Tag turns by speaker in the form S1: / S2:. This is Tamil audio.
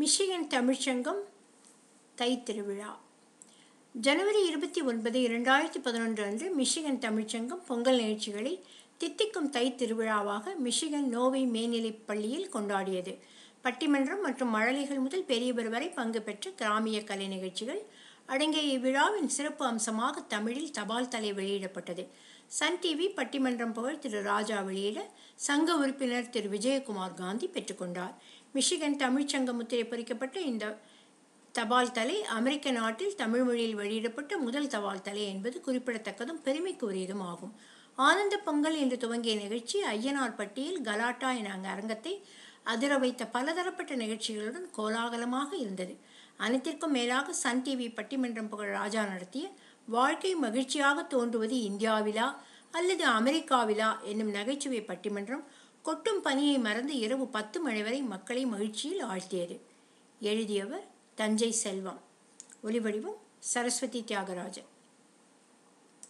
S1: மிஷிகன் தமிழ்ச்சங்கம் தை திருவிழா ஜனவரி இருபத்தி ஒன்பது இரண்டாயிரத்தி பதினொன்று அன்று மிஷிகன் தமிழ்ச்சங்கம் பொங்கல் நிகழ்ச்சிகளை தித்திக்கும் தை திருவிழாவாக மிஷிகன் நோவை மேல்நிலைப் பள்ளியில் கொண்டாடியது பட்டிமன்றம் மற்றும் மழலைகள் முதல் பெரியவர் வரை பங்கு பெற்ற கிராமிய கலை நிகழ்ச்சிகள் அடங்கிய இவ்விழாவின் சிறப்பு அம்சமாக தமிழில் தபால் தலை வெளியிடப்பட்டது சன் டிவி பட்டிமன்றம் புகழ் திரு ராஜா வெளியிட சங்க உறுப்பினர் திரு விஜயகுமார் காந்தி பெற்றுக்கொண்டார் மிஷிகன் தமிழ்ச்சங்க முத்திரை பொறிக்கப்பட்ட இந்த தபால் தலை அமெரிக்க நாட்டில் தமிழ் மொழியில் வெளியிடப்பட்ட முதல் தபால் தலை என்பது குறிப்பிடத்தக்கதும் பெருமைக்குரியதும் ஆகும் ஆனந்த பொங்கல் என்று துவங்கிய நிகழ்ச்சி ஐயனார் பட்டியில் கலாட்டா என அங்கு அரங்கத்தை அதிர வைத்த பலதரப்பட்ட நிகழ்ச்சிகளுடன் கோலாகலமாக இருந்தது அனைத்திற்கும் மேலாக சன் டிவி பட்டிமன்றம் புகழ் ராஜா நடத்திய வாழ்க்கை மகிழ்ச்சியாக தோன்றுவது இந்தியாவிலா அல்லது அமெரிக்காவிலா என்னும் நகைச்சுவை பட்டிமன்றம் கொட்டும் பனியை மறந்து இரவு பத்து மணி வரை மக்களை மகிழ்ச்சியில் ஆழ்த்தியது எழுதியவர் தஞ்சை செல்வம் ஒலிவடிவம் சரஸ்வதி தியாகராஜன்